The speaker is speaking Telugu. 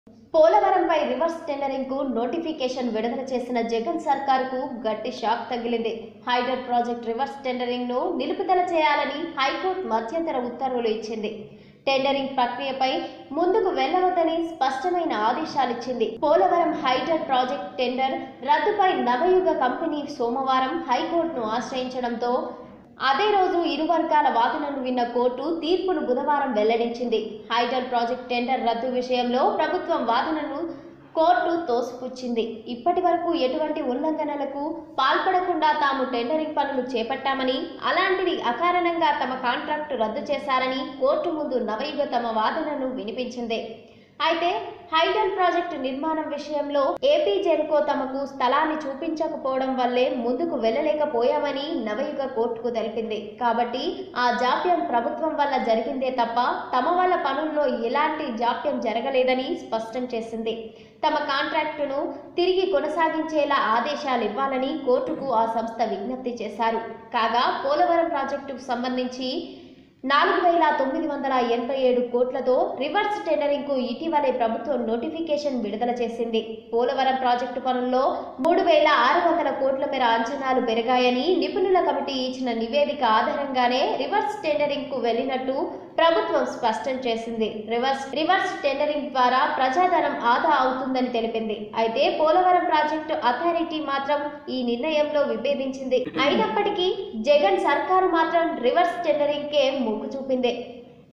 పోలవరంపై రివర్స్ టెండరింగ్ కు నోటిఫికేషన్ విడుదల చేసిన జగన్ సర్కార్కు గట్టి షాక్ తగిలింది హైడర్ ప్రాజెక్ట్ రివర్స్ టెండరింగ్ ను నిలుపుదల చేయాలని హైకోర్టు మధ్యంతర ఉత్తర్వులు ఇచ్చింది టెండరింగ్ ప్రక్రియపై ముందుకు వెళ్లవద్దని స్పష్టమైన ఆదేశాలిచ్చింది పోలవరం హైడర్ ప్రాజెక్ట్ టెండర్ రద్దుపై నవయుగ కంపెనీ సోమవారం హైకోర్టును ఆశ్రయించడంతో అదే రోజు ఇరు వర్గాల వాదనలు విన్న కోర్టు తీర్పును బుధవారం వెల్లడించింది హైడల్ ప్రాజెక్ట్ టెండర్ రద్దు విషయంలో ప్రభుత్వం వాదనను కోర్టు తోసిపుచ్చింది ఇప్పటి వరకు ఎటువంటి ఉల్లంఘనలకు పాల్పడకుండా తాము టెండరింగ్ పనులు చేపట్టామని అలాంటిది అకారణంగా తమ కాంట్రాక్టు రద్దు చేశారని కోర్టు ముందు నవయుగ తమ వాదనను వినిపించింది అయితే హైడల్ ప్రాజెక్టు నిర్మాణం విషయంలో ఏపీ జెన్కో తమకు స్థలాన్ని చూపించకపోవడం వల్లే ముందుకు వెళ్ళలేకపోయామని నవయుగ కోర్టుకు తెలిపింది కాబట్టి ఆ జాప్యం ప్రభుత్వం వల్ల జరిగిందే తప్ప తమ వల్ల పనుల్లో ఎలాంటి జాప్యం జరగలేదని స్పష్టం చేసింది తమ కాంట్రాక్టును తిరిగి కొనసాగించేలా ఆదేశాలు ఇవ్వాలని కోర్టుకు ఆ సంస్థ విజ్ఞప్తి చేశారు కాగా పోలవరం ప్రాజెక్టుకు సంబంధించి నాలుగు వేల తొమ్మిది వందల ఎనభై ఏడు కోట్లతో రివర్స్ టెండరింగ్ కు ఇటీవలే ప్రభుత్వం నోటిఫికేషన్ విడుదల చేసింది పోలవరం ప్రాజెక్టు పనుల్లో మూడు వేల ఆరు వందల కోట్ల మేర అంచనాలు పెరిగాయని నిపుణుల కమిటీ ఇచ్చిన నివేదిక ఆధారంగానే రివర్స్ టెండరింగ్ కు వెళ్లినట్టు ప్రభుత్వం స్పష్టం చేసింది రివర్స్ రివర్స్ టెండరింగ్ ద్వారా ప్రజాధనం ఆదా అవుతుందని తెలిపింది అయితే పోలవరం ప్రాజెక్టు అథారిటీ మాత్రం ఈ నిర్ణయంలో విభేదించింది అయినప్పటికీ జగన్ సర్కారు మాత్రం రివర్స్ టెండరింగ్ కే మొగ్గు చూపింది